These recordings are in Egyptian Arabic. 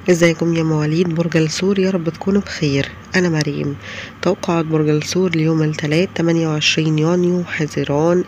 ازيكم يا مواليد برج الثور يا رب تكونوا بخير انا مريم توقعات برج الثور ليوم الثلاث 28 يونيو حزيران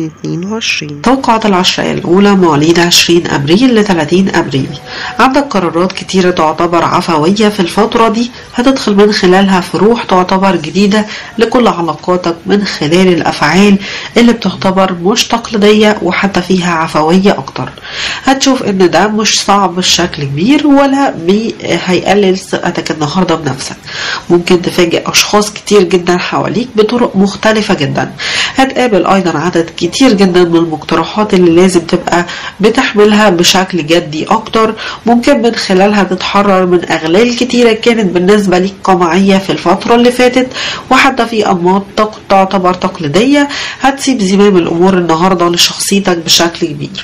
2022 توقعات العشرة الأولى مواليد 20 أبريل ل 30 أبريل عندك قرارات كتيرة تعتبر عفوية في الفترة دي هتدخل من خلالها في روح تعتبر جديدة لكل علاقاتك من خلال الأفعال اللي بتعتبر مش تقليدية وحتى فيها عفوية أكتر هتشوف إن ده مش صعب بشكل كبير ولا بي هيقلل ثقتك النهاردة بنفسك ممكن تفاجئ أشخاص كتير جدا حواليك بطرق مختلفة جدا هتقابل أيضا عدد كتير جدا من المقترحات اللي لازم تبقى بتحملها بشكل جدي أكتر ممكن من خلالها تتحرر من أغلال كتيرة كانت بالنسبة ليك قمعية في الفترة اللي فاتت وحتى في أنماط تعتبر تقليدية هتسيب زمام الأمور النهاردة لشخصيتك بشكل كبير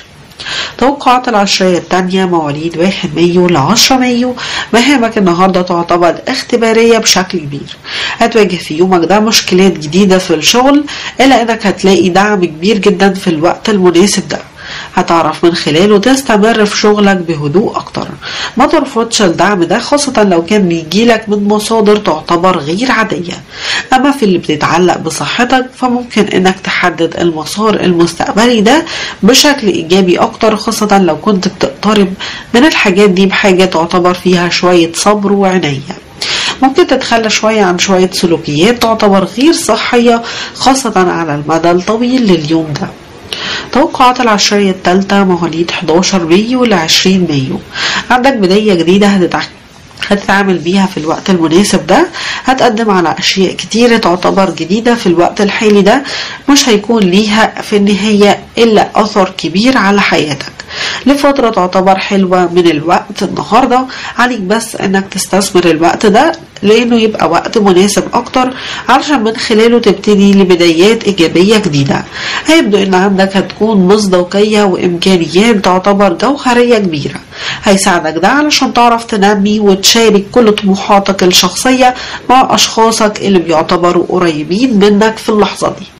توقعات العشرية التانية مواليد واحد مايو لعشرة مايو مهامك النهاردة تعتبر اختبارية بشكل كبير هتواجه في يومك ده مشكلات جديدة في الشغل إلا إنك هتلاقي دعم كبير جدا في الوقت المناسب ده هتعرف من خلاله تستمر في شغلك بهدوء أكتر ما ترفضش الدعم ده خاصة لو كان بيجيلك من مصادر تعتبر غير عادية أما في اللي بتتعلق بصحتك فممكن إنك تحدد المسار المستقبلي ده بشكل إيجابي أكتر خاصة لو كنت بتقترب من الحاجات دي بحاجة تعتبر فيها شوية صبر وعناية ممكن تتخلى شوية عن شوية سلوكيات تعتبر غير صحية خاصة على المدى الطويل لليوم ده توقعات العشرية الثالثة مواليد 11 مايو ل 20 مايو عندك بداية جديدة هتتعكس هتتعامل بيها في الوقت المناسب ده هتقدم على أشياء كتيرة تعتبر جديدة في الوقت الحالي ده مش هيكون ليها في النهاية إلا أثر كبير على حياتك لفترة تعتبر حلوة من الوقت النهاردة عليك بس انك تستثمر الوقت ده لانه يبقى وقت مناسب اكتر علشان من خلاله تبتدي لبدايات ايجابية جديدة هيبدو ان عندك هتكون مصداقية وامكانيات تعتبر جوهرية كبيرة هيساعدك ده علشان تعرف تنمي وتشارك كل طموحاتك الشخصية مع اشخاصك اللي بيعتبروا قريبين منك في اللحظة دي